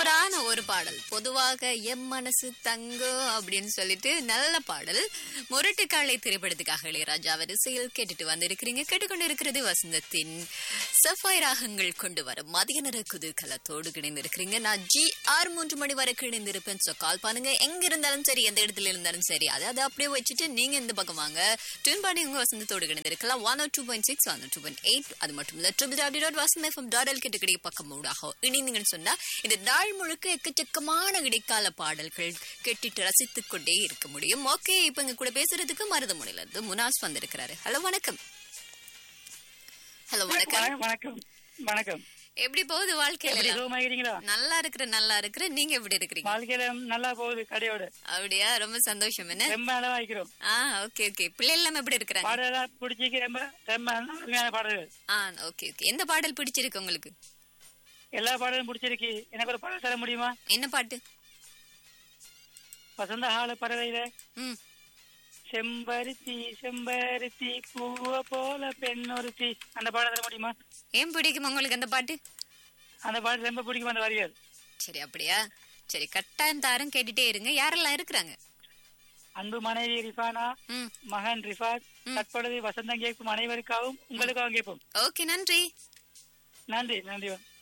சூப்பரான ஒரு பாடல் பொதுவாக எம் மனசு தங்கம் அப்படின்னு சொல்லிட்டு நல்ல பாடல் முரட்டுக்காலை திரைப்படத்துக்காக இளையராஜா வரிசையில் கேட்டுட்டு வந்திருக்கிறீங்க கேட்டுக்கொண்டு இருக்கிறது வசந்தத்தின் சஃபாய் ராகங்கள் கொண்டு வரும் மதிய நேர குதூகலத்தோடு கிடைந்திருக்கிறீங்க நான் ஜி ஆறு மூன்று மணி வரை கிடைந்திருப்பேன் ஸோ கால் பண்ணுங்க எங்க இருந்தாலும் சரி எந்த இடத்துல இருந்தாலும் சரி அதை அதை அப்படியே வச்சுட்டு நீங்க இந்த பக்கம் வாங்க டியூன் பண்ணி உங்க வசந்தத்தோடு கிடைந்திருக்கலாம் one two point six one two point eight அது மட்டும் இல்ல triple W dot Vasanth FM dot L கிட்ட பக்கம் ஊடாக இணைந்தீங்கன்னு சொன்னா இந்த நாள் முழுக்க எக்கச்சக்கமான இடைக்கால பாடல்கள் கேட்டுட்டு ரசித்துக் கொண்டே இருக்க முடியும் ஓகே இப்ப இங்க கூட பேசுறதுக்கு மருதமுனையில இருந்து முனாஸ் வந்திருக்கிறாரு ஹலோ வணக்கம் ஹலோ வணக்கம் வணக்கம் வணக்கம் வணக்கம் எப்படி போகுது வாழ்க்கையில எப்படி எல்லாம்? சுகமா இருக்கிறீங்களா நல்லா இருக்கிற நல்லா இருக்கிற நீங்க எப்படி இருக்கிறீங்க வாழ்க்கையில நல்லா போகுது கடையோட அப்படியா ரொம்ப சந்தோஷம் என்ன ரொம்ப நல்லா வாய்க்கிறோம் ஆ ஓகே ஓகே பிள்ளைகள் எல்லாம் எப்படி இருக்கிறாங்க பாடலாம் பிடிச்சிக்கு ரொம்ப ரொம்ப அருமையான பாடல்கள் ஆ ஓகே ஓகே எந்த பாடல் பிடிச்சிருக்கு உங்களுக்கு எல்லா பாடலும் பிடிச்சிருக்கு எனக்கு ஒரு பாடல் தர முடியுமா என்ன பாட்டு வசந்த கால பறவையில ம் செம்பருத்தி செம்பருத்தி பூவ போல பெண் ஒருத்தி அந்த பாடல் தர முடியுமா ஏன் பிடிக்கும் உங்களுக்கு அந்த பாட்டு அந்த பாடல் ரொம்ப பிடிக்கும் அந்த வரிகள் சரி அப்படியா சரி கட்டாயம் தாரம் கேட்டுட்டே இருங்க யாரெல்லாம் இருக்கிறாங்க அன்பு மனைவி ரிஃபானா ம் மகன் ரிஃபாத் தற்பொழுது வசந்தம் கேட்கும் அனைவருக்காகவும் உங்களுக்காகவும் கேட்போம் ஓகே நன்றி நன்றி நன்றி